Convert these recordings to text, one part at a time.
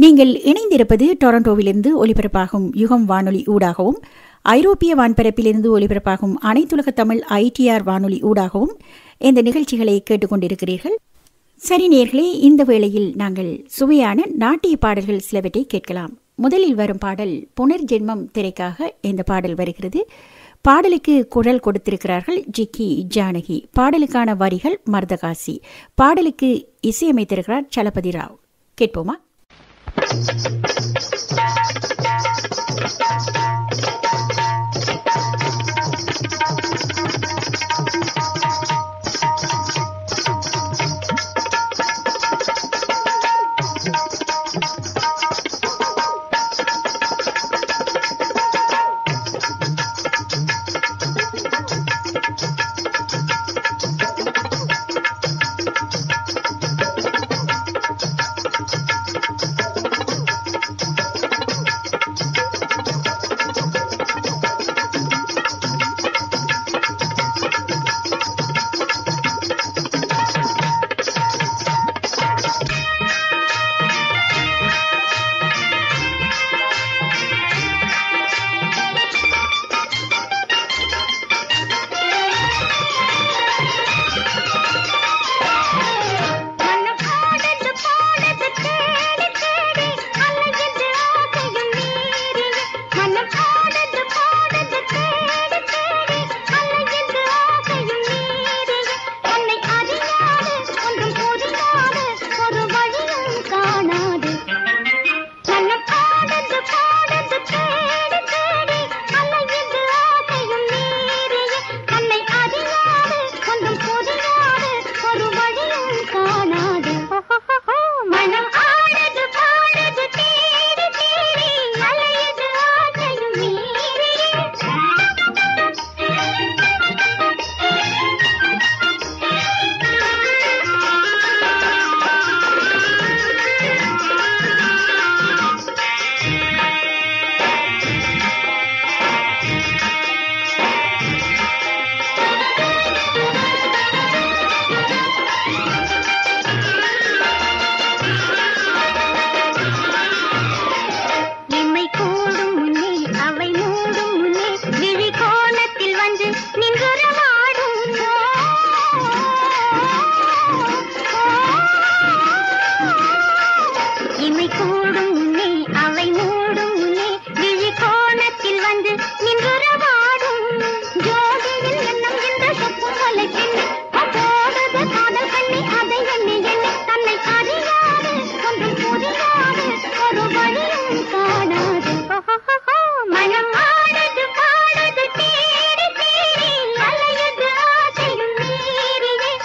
நீங்கள் இணைந்திருப்பது டொரண்டோவிலிருந்து ஒலிபரப்பாகும் யுகம் வானொலி ஊடாகவும் ஐரோப்பிய வான்பரப்பிலிருந்து ஒலிபரப்பாகும் அனைத்துலக தமிழ் ஐடிஆர் வானொலி ஊடாகவும் இந்த நிகழ்ச்சிகளை கேட்டுக்கொண்டிருக்கிறீர்கள் சரி நேர்களே இந்த வேளையில் நாங்கள் சுவையான நாட்டிய பாடல்கள் சிலவற்றை கேட்கலாம் முதலில் வரும் பாடல் புனர்ஜென்மம் திரைக்காக இந்த பாடல் வருகிறது பாடலுக்கு குரல் கொடுத்திருக்கிறார்கள் ஜிக்கி ஜானகி பாடலுக்கான வரிகள் மர்தகாசி பாடலுக்கு இசையமைத்திருக்கிறார் சலபதி ராவ் கேட்போமா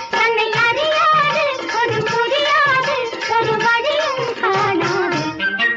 ஒரு வழியும் காணாது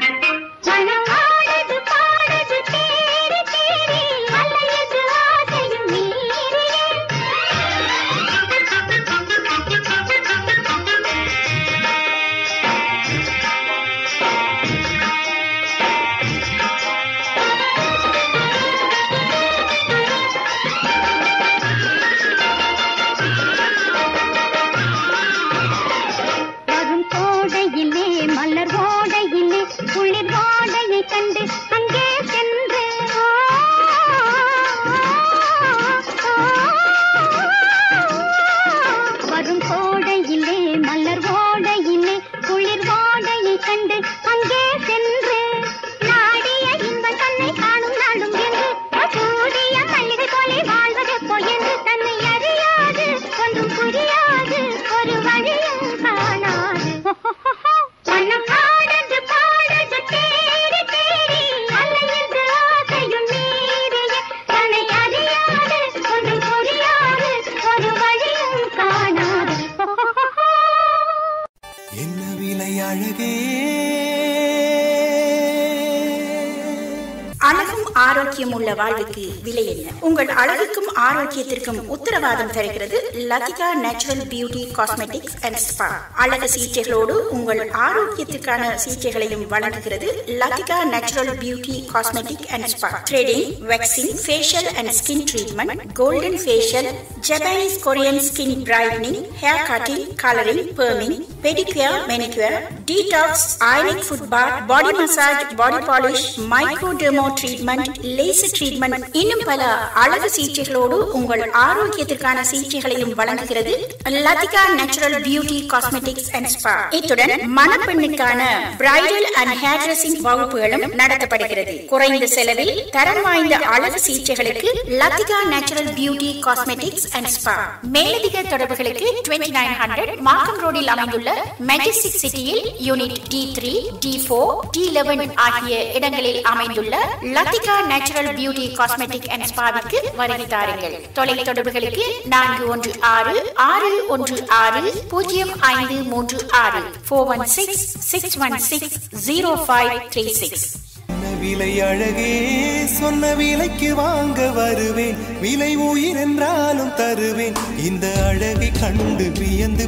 ஆரோக்கியம் உள்ள வாழ்வுக்கு விலை என்ன உங்கள் அழகுக்கும் ஆரோக்கியத்திற்கும் உத்தரவாதம் தருகிறது Lathika natural beauty cosmetics and spa அழகு சிகிச்சைகளோடு உங்கள் ஆரோக்கியத்திற்கான சிகிச்சைகளையும் வழங்குகிறது Lathika natural beauty cosmetic and spa threading waxing facial and skin treatment golden facial Japanese Korean skin brightening hair cutting colouring perming pedicure manicure detox ionic foot bath body massage body polish micro derma treatment laser treatment இன்னும் பல அழகு சிகிச்சைகளோடு உங்கள் ஆரோக்கியத்திற்கான சிகிச்சைகளையும் வழங்குகிறது Lathika natural beauty cosmetics and spa இத்துடன் மணப்பெண்ணுக்கான பிரைடல் அண்ட் ஹேர் ட்ரெஸ்ஸிங் வகுப்புகளும் நடத்தப்படுகிறது குறைந்த செலவில் தரம் வாய்ந்த அழகு சிகிச்சைகளுக்கு Lathika natural beauty cosmetics and spa மேலதிக தொடர்புகளுக்கு டுவெண்ட்டி நைன் ஹண்ட்ரட் மார்க்கம் ரோடில் அமைந்துள்ள மெஜஸ்டிக் சிட்டியில் unit D three D four D eleven ஆகிய இடங்களில் அமைந்துள்ள Lathika natural beauty cosmetic and ஸ்பாவிற்கு வருகை தாருங்கள் தொலை தொடர்புகளுக்கு நான்கு ஒன்று ஆறு ஆறு ஒன்று ஆறு பூஜ்ஜியம் ஐந்து மூன்று ஆறு four one six six one six zero five three six சொன்ன விலை அழகே சொன்ன விலைக்கு வாங்க வருவேன் விலை உயிர் என்றாலும் தருவேன் இந்த அழகை கண்டு வியந்து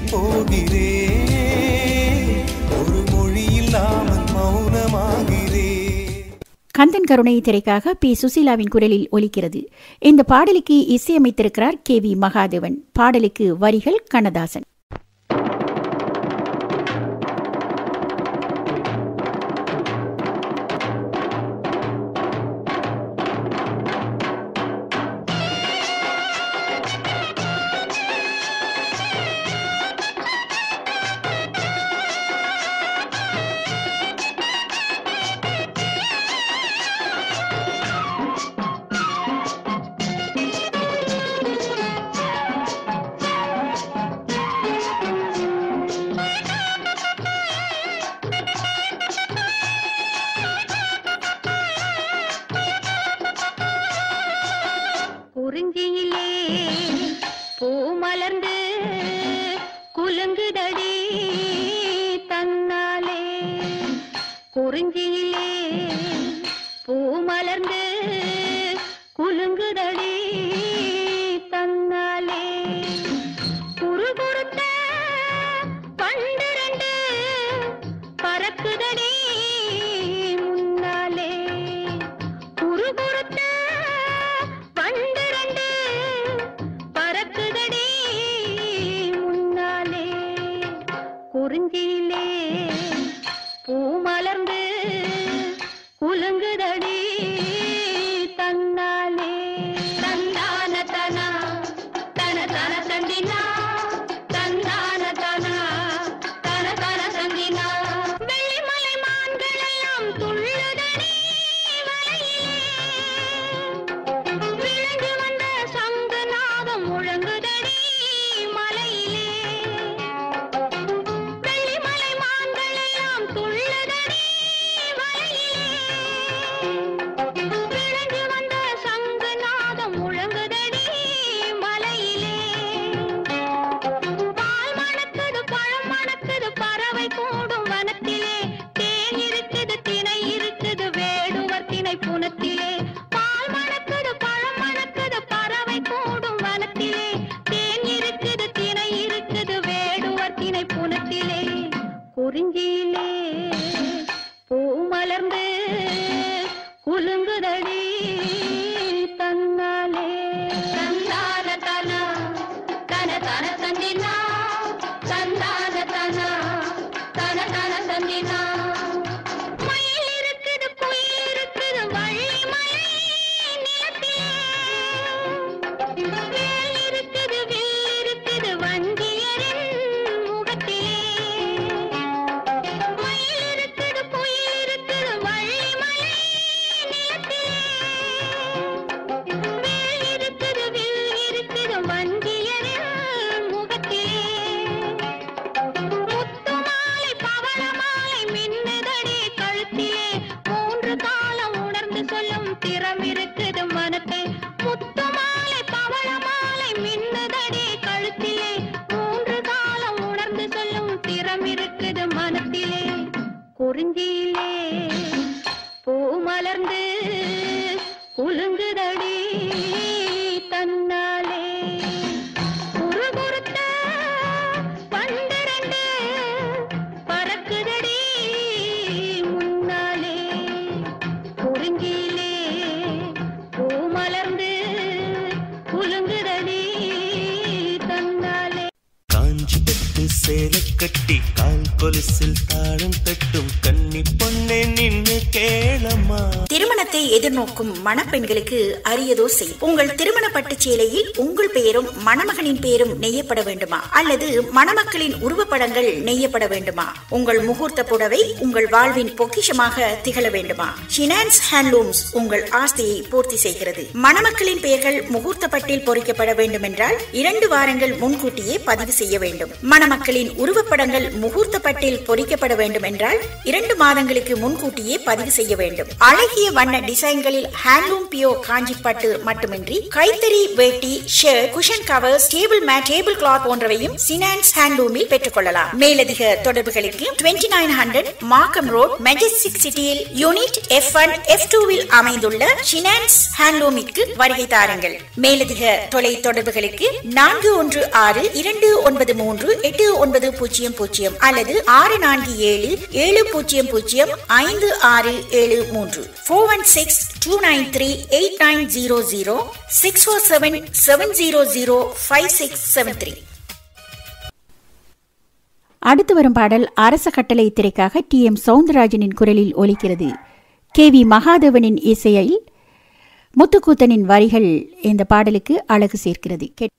போகிறேன் ஒரு மொழி இல்லாமல் மௌனமாகிறேன் கந்தன் கருணை திரைக்காக பி சுசீலாவின் குரலில் ஒலிக்கிறது இந்த பாடலுக்கு இசையமைத்திருக்கிறார் கே வி மகாதேவன் பாடலுக்கு வரிகள் கண்ணதாசன் குறிஞ்சியிலே பூ மலர்ந்து குலுங்குதடி தன்னாலே குறிஞ்சியிலே பூ மலர்ந்து குலுங்குதடி தன்னாலே குறுகுறுத்த பன்னிரண்டு பறக்குதடி முன்னாலே குறுகுறுத்த பன்னிரண்டு பறக்குதடி முன்னாலே குறிஞ்சியிலே பூ மலர்ந்து குலுங்குதடி தன்னாலே தந்தான தனா தன தன தந்தினா தந்தான தனா தன தன தந்தினா வெள்ளிமலை மான்கள் எல்லாம் துள்ளுதடி வலையிலே விளங்கி வந்த சங்கு நாதம் முழங்குதடி மலையிலே வெள்ளிமலை மான்கள் எல்லாம் துள்ளுதடி வலையிலே விளங்கி வந்த சங்கு நாதம் முழங்குதடி மலையிலே பால் மணக்குது பழம் மணக்குது பறவை கூடும் வனத்திலே தேன் இருக்குது திணை இருக்குது வேடுவர் திணை புனத்திலே பால் மணக்குது பழம் மணக்குது பறவை கூடும் வனத்திலே தேன் இருக்குது திணை இருக்குது வேடுவர் திணை புனத்திலே குறிஞ்சியிலே பூ மலர்ந்து குலுங்குதடி தன்னாலே தந்தான தனா தன தன தந்தினா தந்தான தனா தன தன தந்தினா மயில் இருக்குது குயில் இருக்குது வள்ளி மலை நிலத்திலே வேல் இருக்குது வில் இருக்குது வஞ்சியரின் முகத்திலே மயில் இருக்குது குயில் இருக்குது வள்ளி மலை நிலத்திலே வேல் இருக்குது வில் இருக்குது வஞ்சியரின் முகத்திலே முத்து மாலை பவள மாலை மின்னுதடி கழுத்திலே மூன்று காலம் உணர்ந்து சொல்லும் திறம் இருக்குது மனத்தை முத்து மாலை பவள மாலை மின்னுதடி கழுத்திலே மூன்று காலம் உணர்ந்து சொல்லும் திறம் இருக்குது மனத்திலே குறிஞ்சியிலே பூ மலர்ந்து குலுங்குதடி தன்னாலே குறுகுறுத்த பன்னிரண்டு பறக்குதடி முன்னாலே குறுங்கிலே பூ மலர்ந்து குலுங்குதடி தன்னாலே காஞ்சி பட்டு சேலை கட்டி கால் கொலுசில் தாளம் தட்டும் கன்னி பொண்ணே நின்னு கேளம்மா திருமணத்தை எதிர்நோக்கும் மணப்பெண்களுக்கு அரியதோ செய் உங்கள் திருமண பட்டுச் சேலையில் உங்கள் பெயரும் மணமகனின் பெயரும் நெய்யப்பட வேண்டுமா அல்லது மணமக்களின் உருவப்படங்கள் நெய்யப்பட வேண்டுமா உங்கள் முகூர்த்த புடவை உங்கள் வாழ்வின் பொக்கிஷமாக திகழ வேண்டுமா ஷினான்ஸ் ஹேண்ட்லூம்ஸ் உங்கள் ஆஸ்தியை பூர்த்தி செய்கிறது மணமக்களின் பெயர்கள் முகூர்த்த பட்டில் பொறிக்கப்பட வேண்டும் என்றால் இரண்டு வாரங்கள் முன்கூட்டியே பதிவு செய்ய வேண்டும் மணமக்களின் உருவப்படங்கள் முகூர்த்த பட்டில் பொறிக்கப்பட வேண்டும் என்றால் இரண்டு மாதங்களுக்கு முன்கூட்டியே பதிவு செய்ய வேண்டும் அழகிய வண்ண டிசைன்களில் ஹேண்ட்லூம் பியோ காஞ்சி பட்டு மட்டுமின்றி கைத்தறி வேட்டி shirt cushion covers table mat table cloth போன்றவையும் சினான்ஸ் ஹேண்ட்லூமில் பெற்றுக்கொள்ளலாம் மேலதிக தொடர்புகளுக்கு twenty nine hundred Markham road Majestic சிட்டியில் யூனிட் எஃப் ஒன் எஃப் டூவில் அமைந்துள்ள ஷினான்ஸ் ஹேண்ட்லூமிற்கு வருகை தாருங்கள் மேலதிக தொலை தொடர்புகளுக்கு நான்கு ஒன்று ஆறு இரண்டு ஒன்பது மூன்று எட்டு ஒன்பது பூஜ்ஜியம் பூஜ்ஜியம் அல்லது ஆறு நான்கு ஏழு ஏழு பூஜ்ஜியம் பூஜ்ஜியம் ஐந்து ஆறு ஏழு மூன்று four one six two nine three eight nine zero zero six four seven seven zero zero five six seven three அடுத்து வரும் பாடல் அரச கட்டளை திரைக்காக டி எம் சவுந்தரராஜனின் குரலில் ஒலிக்கிறது கே வி மகாதேவனின் இசையில் முத்துக்கூத்தனின் வரிகள் இந்த பாடலுக்கு அழகு சேர்க்கிறது கேட்-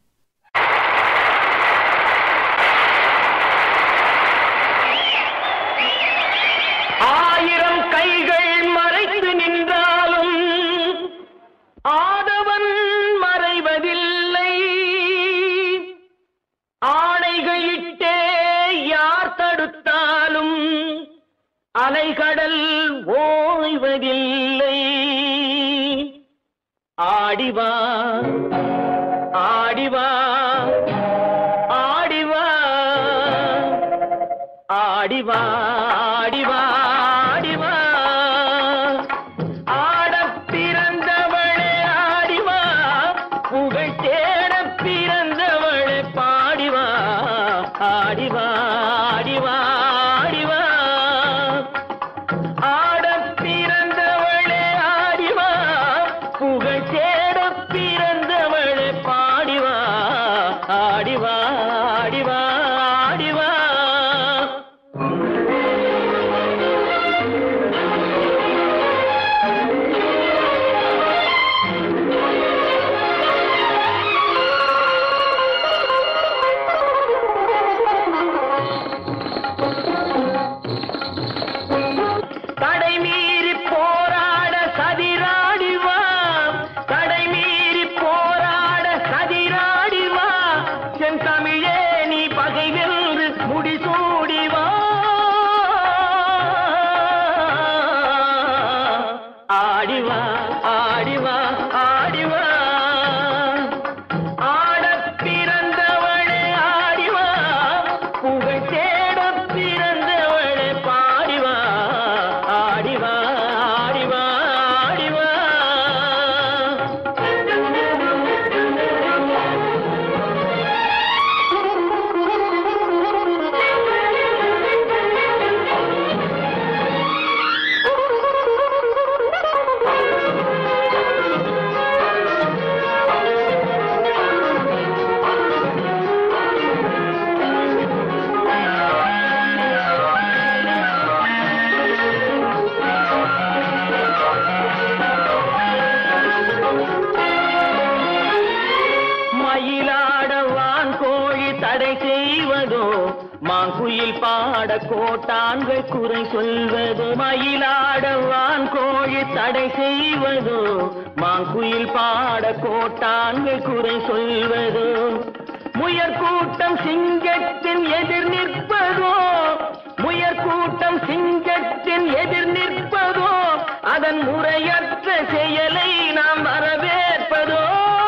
ஆயிரம் கைகள் மறைத்து நின்றாலும் ஆதவன் மறைவதில்லை ஆணைகளிட்டே யார் தடுத்தாலும் அலைகடல் ஓய்வதில்லை ஆடிவா ஆடிவா ஆடிவா ஆடிவா ஆடிவா ஆடிவா ஆடப் பிறந்தவளே ஆடிவா புகழ் தேடப் பிறந்தவளே பாடிவா ஆடிவா ஆடிவா ஆடிவா ஆடப் பிறந்தவளே ஆடிவா புகழ் தேடப் பிறந்தவளே பாடிவா ஆடிவா ஆடிவா ஆடிவா தடை மீறி போராட சதிராடிவா தடை மீறி போராட சதிராடிவா சென் தமிழே நீ பகை வென்று முடிசூடிவா ஆடிவா ஆடிவா ஆடிவா ஆடப் பிறந்தவளே ஆடிவா புகழ் தேடப் பிறந்தவளே பாடிவா ஆடிவா ஆடிவா ஆடிவா மயிலாட வான் கோழி தடை செய்வதோ மாங்குயில் பாட கோட்டான்கள் குறை சொல்வதோ மயிலாட வான் கோழி தடை செய்வதோ மாங்குயில் பாட கோட்டான்கள் குறை சொல்வதோ முயற்கூட்டம் சிங்கத்தின் எதிர் நிற்பதோ முயற்கூட்டம் சிங்கத்தின் எதிர் நிற்பதோ அதன் முறையற்ற செயலை நாம் வரவேற்பதோ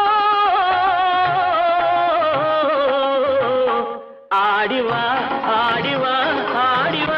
ஆடிவா ஆடிவா ஆடிவா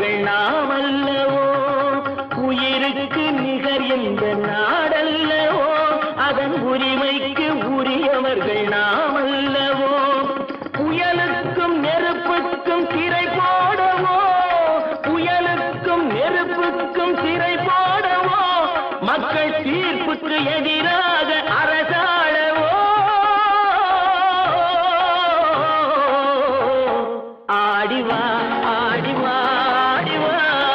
உரியவர்கள் நாம் அல்லவோ உயிருக்கு நிகர் என்ற நாடல்லவோ அதன் உரிமைக்கு உரியவர்கள் நாம் அல்லவோ புயலுக்கும் நெருப்புக்கும் திரை போடவோ புயலுக்கும் நெருப்புக்கும் திரை போடவோ மக்கள் தீர்ப்புக்கு எதிராக அரசாளவோ ஆடிவா ஆடிவா ஆடிவா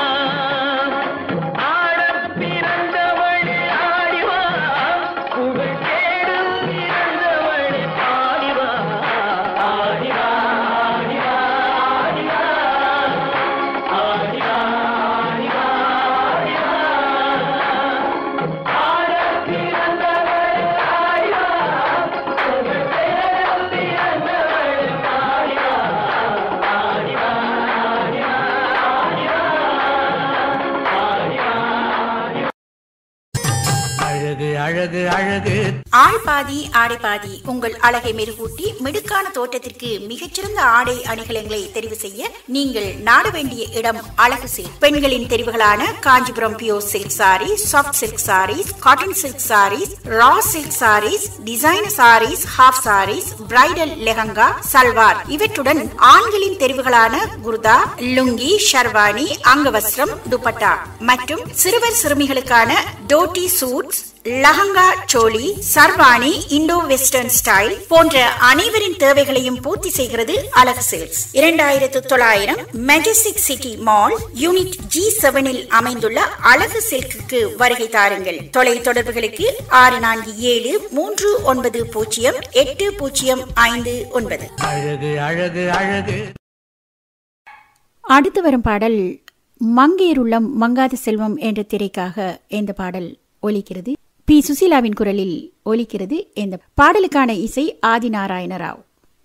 ஆடப் பிறந்தவளே ஆடிவா புகழ் தேடும் பிறந்தவளே ஆடிவா ஆடிவா ஆடிவா ஆடிவா ஆடிவா ஆடிவா ஆடிவா ஆடப் பிறந்தவளே ஆடிவா புகழ் தேடும் பிறந்தவளே ஆடிவா ஆடிவா அழகு அழகு அழகு ஆள் பாதி ஆடை பாதி உங்கள் அழகை மெருகூட்டி மிடுக்கான தோற்றத்திற்கு மிகச்சிறந்த ஆடை அணிகலன்களை தெரிவு செய்ய நீங்கள் நாட வேண்டிய இடம் அழகு சில்க் பெண்களின் தெரிவுகளான Kanchipuram pure silk sari soft silk saris cotton silk saris raw silk saris designer saris half saris bridal lehenga salwar இவற்றுடன் ஆண்களின் தெரிவுகளான குர்தா லுங்கி ஷர்வானி அங்கவஸ்திரம் துப்பட்டா மற்றும் சிறுவர் சிறுமிகளுக்கான டோட்டி சூட்ஸ் லஹங்கா சோலி சர்வாணி இண்டோ வெஸ்டர்ன் ஸ்டைல் போன்ற அனைவரின் தேவைகளையும் பூர்த்தி செய்கிறது அழகு சில்க்ஸ் இரண்டாயிரத்து தொள்ளாயிரம் Majestic City mall unit G செவனில் அமைந்துள்ள அழகு சில்க்கு வருகை தாருங்கள் தொலை தொடர்புகளுக்கு ஆறு நான்கு ஏழு மூன்று ஒன்பது பூஜ்ஜியம் எட்டு பூஜ்ஜியம் ஐந்து ஒன்பது அழகு அழகு அழகு அடுத்து வரும் பாடல் மங்கையருள்ளம் மங்காத செல்வம் என்ற திரைக்காக இந்த பாடல் ஒலிக்கிறது பி சுசீலாவின் குரலில் ஒலிக்கிறது இந்த பாடலுக்கான இசை ஆதிநாராயண ராவ்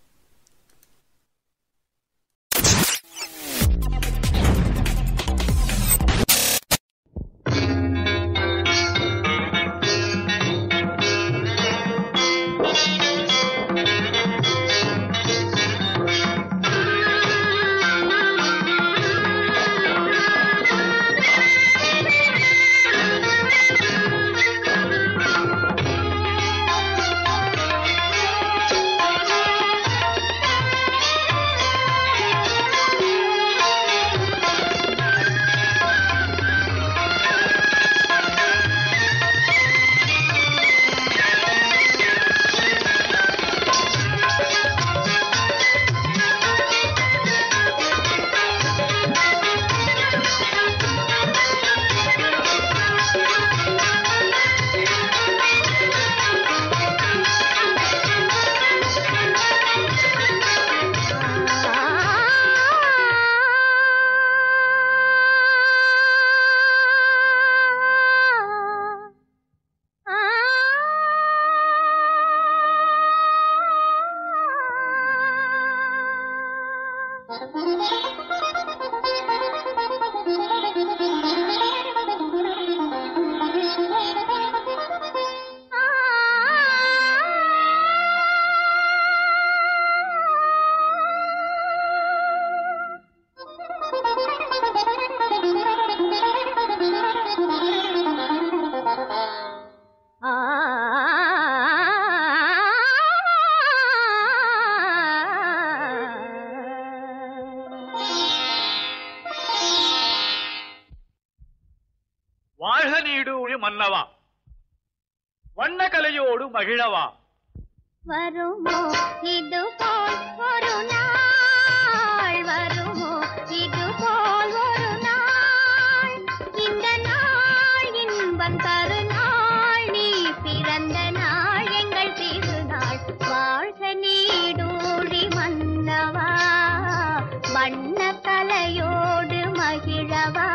வாழ்க நீடூழி மன்னவா வண்ண கலையோடு மகிழவா வருமோ இது போல் ஒரு நாள் வருமோ இது போல் ஒரு நாள் இந்த நாள் இன்பம் தரு நாள் நீ பிறந்த நாள் எங்கள் திருநாள் வாழ்க நீடூழி மன்னவா வண்ண கலையோடு மகிழவா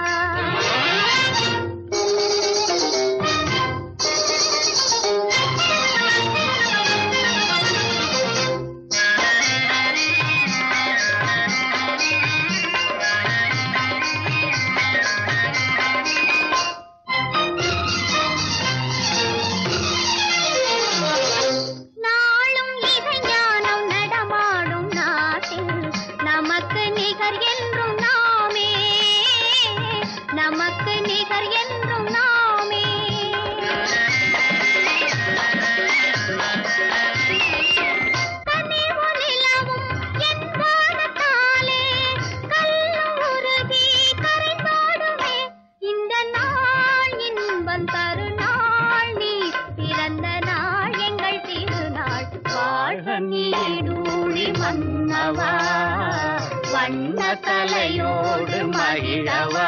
வண்ண தலையோடு மகிழவா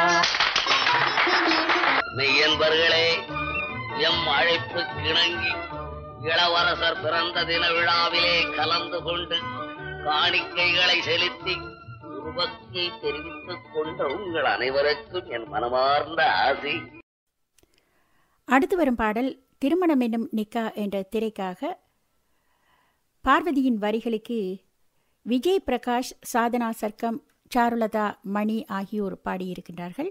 மெய்யன்பர்களே எம் அழைப்பு கிணங்கி இளவரசர் பிறந்த தின விழாவிலே கலந்து கொண்டு காணிக்கைகளை செலுத்தி உருவத்தை தெரிவித்துக் கொண்ட உங்கள் அனைவருக்கும் என் மனமார்ந்த ஆசை அடுத்து வரும் பாடல் திருமணம் என்னும் நிக்கா என்ற திரைக்காக பார்வதியின் வரிகளுக்கு விஜய் பிரகாஷ் சாதனா சர்க்கம் சாருலதா மணி ஆகியோர் பாடியிருக்கின்றார்கள்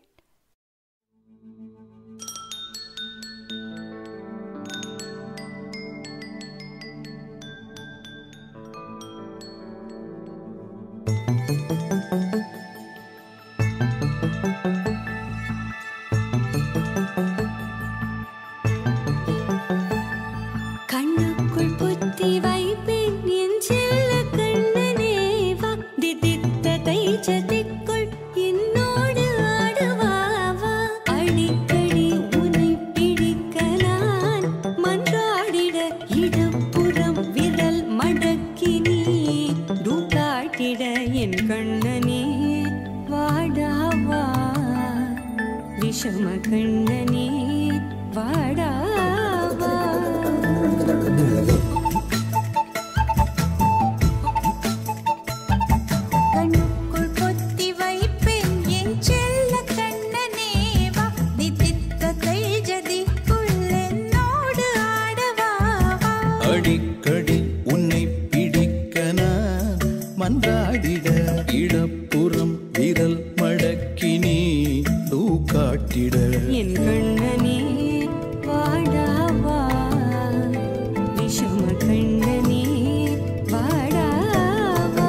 கண்ணுக்குள் புத்தி வைப்பேன் என் செல்ல கண்ணனே வா திதித்த தைச்சதிக்குள் என்னோடு ஆடுவாவா அடிக்கடி உனை பிடிக்க நான் மன்றாடிட இடப்புறம் விரல் மடக்கி நீ தூக்காட்டிட என் கண்ணனே வாடாவா விஷம கண்ணனே வாடாவா கண்ணுக்குள் பொத்தி வைப்பேன் என் செல்ல கண்ணனே வா திதித்த தைஜதிக்குள் என்னோடு ஆடவா வா அடிக்கடி உன்னை பிடிக்க நான் மன்றாடிட இடப்புறம் விரல் மடக்கி நீ தூக்காட்டிட என் கண்ணனே வாடாவா விஷம கண்ணனே வாடாவா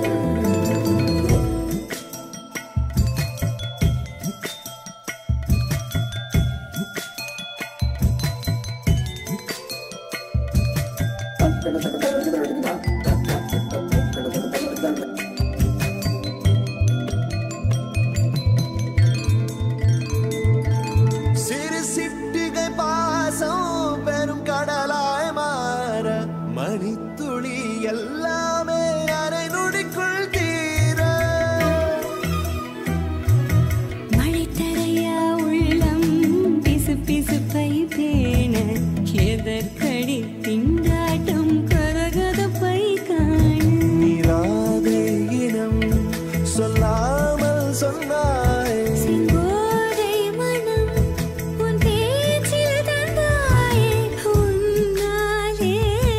சிறு சிட்டிகை பாசம் பெரும் கடலாய் மாற மணித்துளி எல்லாமே அரை நொடிக்குள் தீர மழை தரையா உள்ளம் பிசு பிசுப்பை பேண எதற்கடி திண்டாட்டம் கரகதப்பை காண நீராதே இனம் சொல்லாமல் சொன்னாய் செங்கோதை மனம் உன் பேச்சில் தந்தாயே உன்னாலே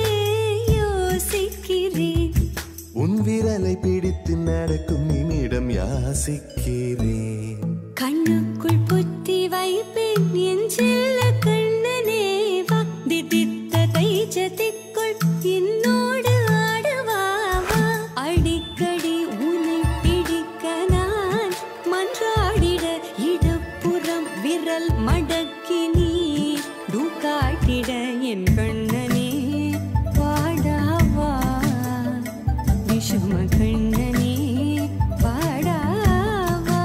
யோசிக்கிறேன் உன் விரலை பிடித்து நடக்கும் நிமிடம் யாசிக்கிறேன் கண்ணுக்குள் புத்தி வைப்பேன் என் செல்ல கண்ணனே வா திதித்த தைச்சதிக்குள் என்னோடு ஆடவா வா அடிக்கடி உன்னை பிடிக்க நான் மன்றாடிட இடப்புறம் விரல் மடக்கி நீ தூக்காட்டிட என் கண்ணனே வாடாவா விஷம கண்ணனே வாடாவா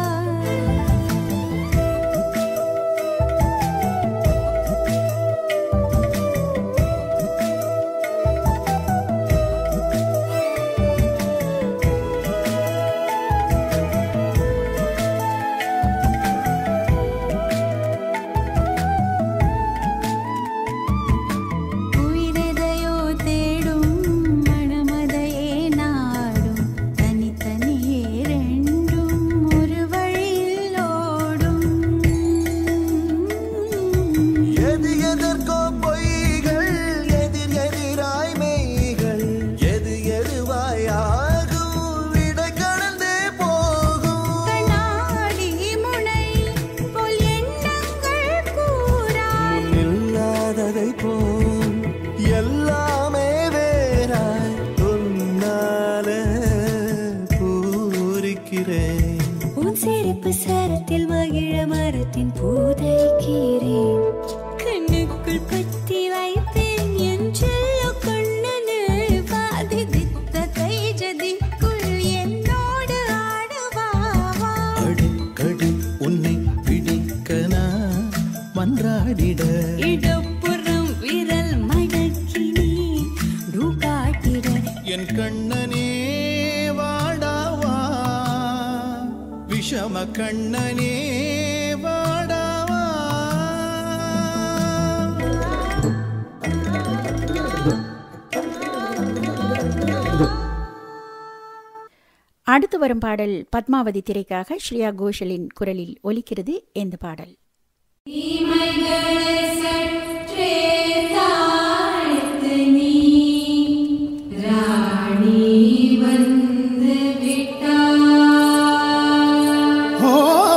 உயிரெதையோ தேடும் மனமதையே நாடும் தனித்தனியே ரெண்டும் ஒரு வழியில் ஓடும் எது எதற்கோ பொய்கள் எதிர் எதிராய் மெய்கள் எது எதுவாய் ஆகும் விடை கடந்தே போகும் கண்ணாடி முனை போல் எண்ணங்கள் கூறா இல்லாததை போல் எல்லாமே வேறாய் உன்னால பூரிக்கிறேன் உன் சிரிப்பு சரத்தில் மகிழ மரத்தின் பூதைக்கிறேன் கண்ணுக்குள் பத்தி வைப்பேன் என் செல்ல கண்ணனே பாதி தித்த தைஜதிக்குள் என்னோடு ஆடுவாவா அடிக்கடி உன்னை பிடிக்க நான் மன்றாடிட இடப்புறம் விரல் மடக்கி நீ காட்டிட என் கண்ணனே வாடாவா கண்ணனே வாடாவா அடுத்து வரும் பாடல் பத்மாவதி திரைக்காக ஸ்ரேயா கோஷலின் குரலில் ஒலிக்கிறது இந்த பாடல் ஓ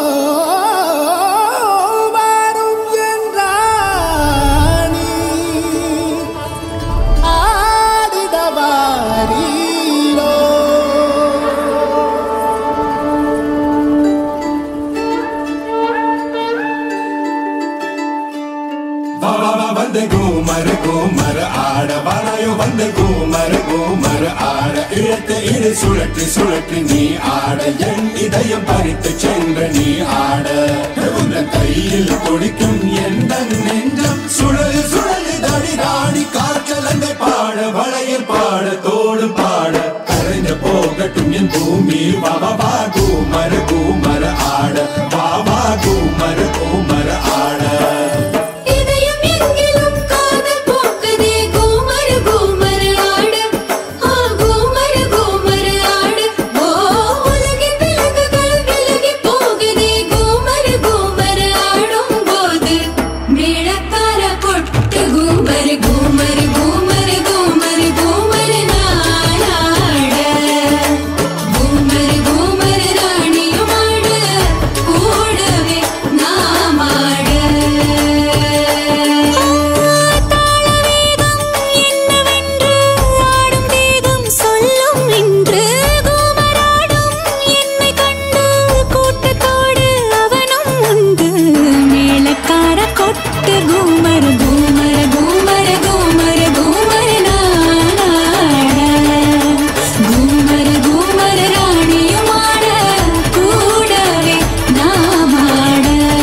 வாரும் என்றாணி ஆடிடவாரீரோ வா வா வா வந்து கூமர் கூமர் ஆட வாராயோ வந்து கூமர் கூமர் ஆட இழுத்து இரு சுழற்றி சுழற்றி நீ ஆட என் இதயம் பறித்து சென்று நீ ஆட உந்தன் கையில் துடிக்கும் எந்த நெஞ்சம் சுழல் சுழல் தடி ராணி காற்றலங்கை பாட வளையல் பாட தோடு பாட கரைஞ்ச போகட்டும் என் பூமி வா வா வா கூமர் கூமர் ஆட வா வா கூமர் கூமர் ஆட இதயம் எங்கிலும் காதல் போக்குதே கூமர் கூமர் ஆடு ஆ கூமர் கூமர் ஆடு ஓ உலகின் விலங்குகள் விலகி போகுதே கூமர் கூமர் ஆடும் போது மேளக்கார கொட்டு கூமர் கூமர் கூமர் கூமர் கூமர் நாடாட கூமர் கூமர் ராணியும் ஆட கூடவே நாமாட தாளவேகம் என்னவென்று ஆடும் வேகம் சொல்லும் இன்று கூமராடும் என்னை கண்டு கூட்டத்தோடு அவனும் உண்டு மேளக்கார கொட்டு கூமர் கூமர் கூமர் கூமர் கூமர் நாடாட கூமர் கூமர் ராணியும் ஆட கூடவே நாமாட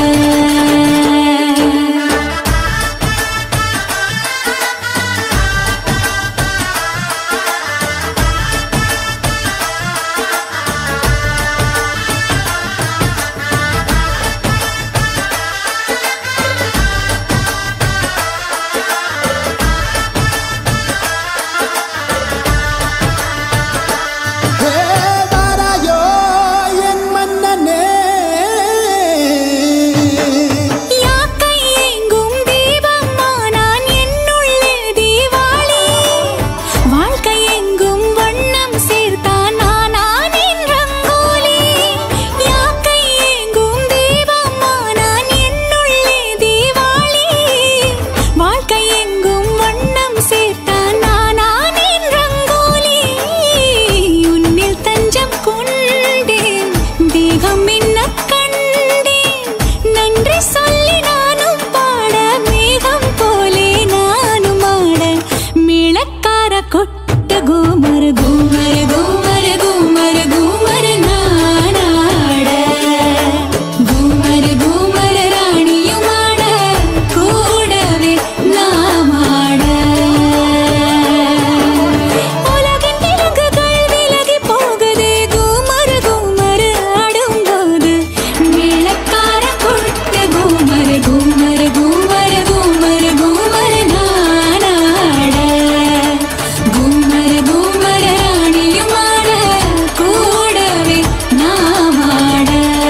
ஹே வாராயோ என் மன்னனே யாக்கை எங்கும் தீபம்மா நான் என்னுள்ளே தீவாளி வாழ்க்கை எங்கும் வண்ணம் சேர்த்தான் நான் ஆனேன் ரங்கோலி யாக்கை எங்கும் தீபம்மா நான் என்னுள்ளே தீவாளி வாழ்க்கை எங்கும் வண்ணம் சேர்த்தான் நான் ஆனேன் ரங்கோலி உன்னில் தஞ்சம் கொண்டேன் தேகம் என்ன கண்டேன் நன்றி சொல்லி நானும் பாட மேகம் போலே நானும் ஆட மேளக்கார கொட்ட கூமர் கூமர் கூமர் கூமர் கூமர் நானாட கூமர் கூமர் ராணியும் ஆட கூடவே நாமாட உலகின் விலங்குகள் விலகி போகுது கூமர் கூமர் ஆடும்போது மேளக்கார கொட்ட கூமர் கூமர் கூமர் கூமர் கூமர் நானாட கூமர் கூமர் ராணியும் ஆட கூடவே நாமாட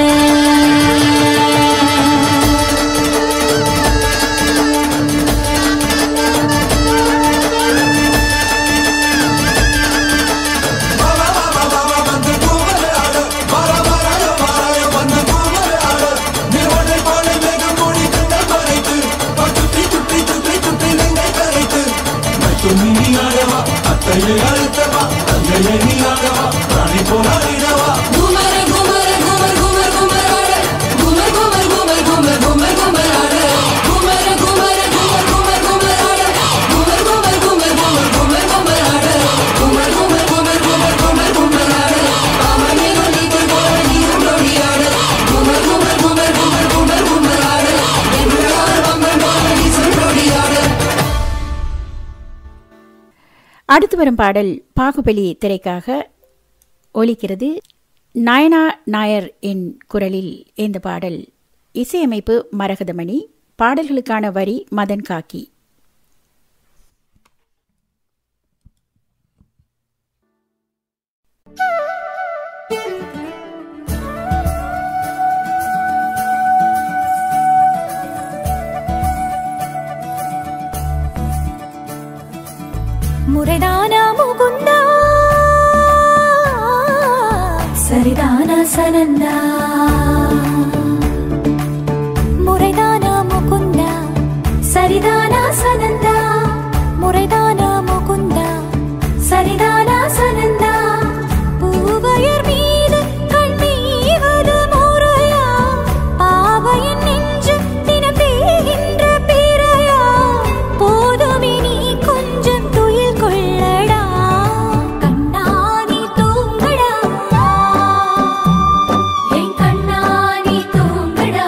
கூமர் கூமர் கூமர் கூமர் கூமர் ஆட கூமர் கூமர் கூமர் கூமர் கூமர் கூமர் ஆட கூமர் கூமர் கூமர் கூமர் கூமர் ஆட கூமர் கூமர் கூமர் கூமர் கூமர் கூமர் ஆட கூமர் கூமர் கூமர் கூமர் கூமர் கூமர் ஆட பாமனே நொடிக்குள் போல நீரும் நொடி ஆட கூமர் கூமர் கூமர் கூமர் கூமர் கூமர் ஆட என்றார் பம்பல் போல நீசும் நொடி ஆட அடுத்து வரும் பாடல் பாகுபலி திரைக்காக ஒலிக்கிறது நாயனா நாயர் என் குரலில் இந்த பாடல் இசையமைப்பு மரகதமணி பாடல்களுக்கான வரி மதன் காக்கி முறைதானா முகுந்தா சரிதானா சனந்தா முறைதானா முகுந்தா சரிதானா சனந்தா முறைதானா முகுந்தா சரிதானா சனந்தா பூவையர் மீது கண்ணீவது முறையா பாவையின் நெஞ்சு தினப்பேகின்ற பிறையா போதுமே நீ கொஞ்சம் துயில் கொள்ளடா கண்ணானி தூங்கடா என் கண்ணானி தூங்கடா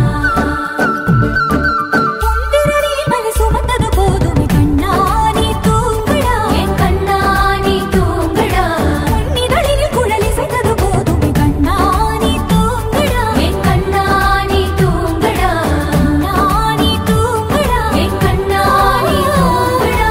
முந்திரடி மலை சுமந்தது போதுமே கண்ணானி தூங்கடா என் கண்ணானி தூங்கடா உன்னிதழில் குழலி செய்தது போதுமே கண்ணானி தூங்கடா என் கண்ணானி தூங்கடா கண்ணானி தூங்கடா என் கண்ணானி தூங்கடா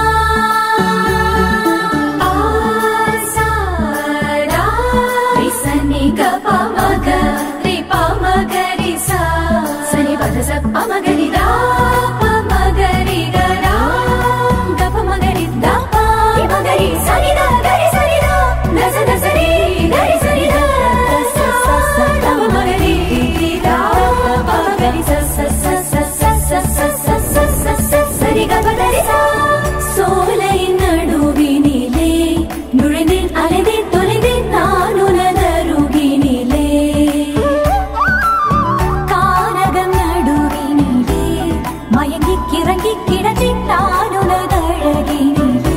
ஆசாடா ரிசனி கபமக ரிபமகரி சா சனி பத சப்பமகரி தா பமகரி கரா கபமகரி தா பமகரி சனி தா கரி சனி தா நச நசரி கரி சனி தா ச ச ச கபமகரி தா பமகரி ச ச ச ச ச ச ச ச ச ச ச சரி கபதரி சா சோலை நடுவினிலே நுழைந்தேன் அலைந்தேன் தொலைந்தேன் நான் உனதருகினிலே கானகம் நடுவினிலே மயங்கி கிறங்கி கிடந்தேன் நான் உனதழகினிலே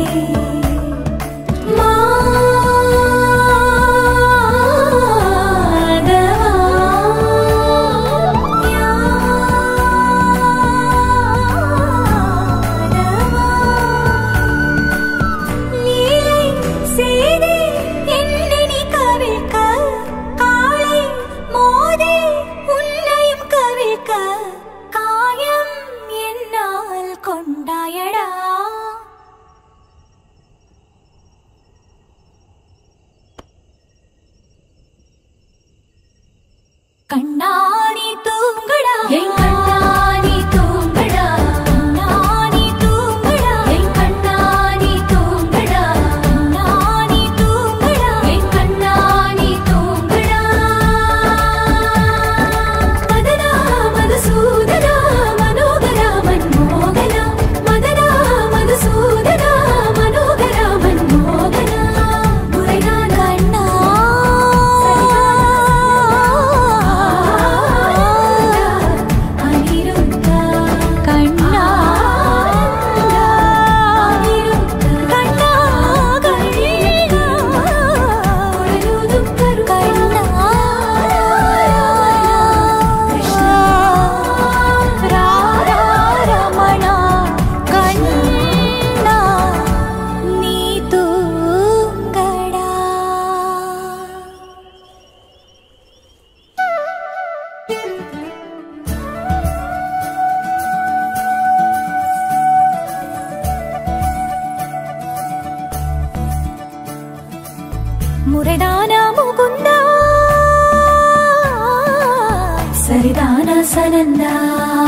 லீலை செய்தே என்னை நீ கவிழ்க்க காளை மோதே உன்னையும் கவிழ்க்க காயம் என்னால் கொண்டாயடா கண்ணாடி தூங்கடா என் கண்ணாடி தூங்கடா கண்ணாடி தூங்கடா என் கண்ணாடி தூங்கடா கண்ணாடி தூங்கடா என் கண்ணாடி தூங்கடா மதனா மதுசூதனா மனோகரா மன்மோகனா மதனா மதுசூதனா மனோகரா மன்மோகனா முறைதான் கண்ணா அனிருத்தா கண்ணா அனிருத்தா கண்ணா கண்ணா உடலுதும் கண்ணா கிருஷ்ணா ராரா ரமணா கண்ணா நீ தூங்கடா முறைதானா முகுந்தா சரிதானா சனந்தா